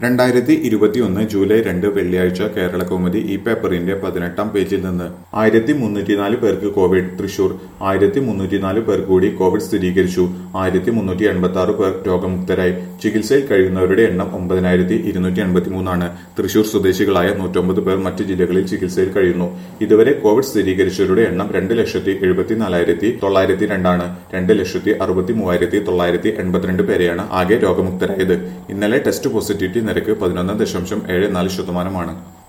രണ്ടായിരത്തി ഇരുപത്തിയൊന്ന് ജൂലൈ രണ്ട് വെള്ളിയാഴ്ച കേരള കൗമുദി ഈ പേപ്പറിന്റെ പതിനെട്ടാം പേജിൽ നിന്ന് ആയിരത്തി മുന്നൂറ്റിനാല് പേർക്ക് കോവിഡ് തൃശൂർ ആയിരത്തി മുന്നൂറ്റിനാല് പേർ കൂടി കോവിഡ് സ്ഥിരീകരിച്ചു ആയിരത്തി മുന്നൂറ്റി എൺപത്തി ആറ് പേർ രോഗമുക്തരായി ചികിത്സയിൽ കഴിയുന്നവരുടെ എണ്ണം ഒമ്പതിനായിരത്തി ഇരുന്നൂറ്റി എൺപത്തിമൂന്നാണ് തൃശൂർ സ്വദേശികളായ നൂറ്റൊമ്പത് പേർ മറ്റ് ജില്ലകളിൽ ചികിത്സയിൽ കഴിയുന്നു ഇതുവരെ കോവിഡ് സ്ഥിരീകരിച്ചവരുടെ എണ്ണം രണ്ട് ലക്ഷത്തി എഴുപത്തിനാലായിരത്തി തൊള്ളായിരത്തി രണ്ടാണ് രണ്ട് ലക്ഷത്തി അറുപത്തി മൂവായിരത്തി തൊള്ളായിരത്തി എൺപത്തിരണ്ട് പേരെയാണ് ആകെ രോഗമുക്തരായത് ഇന്നലെ ടെസ്റ്റ് പോസിറ്റിവിറ്റി നിരക്ക് പതിനൊന്ന് ദശാംശം ഏഴ് നാല് ശതമാനമാണ്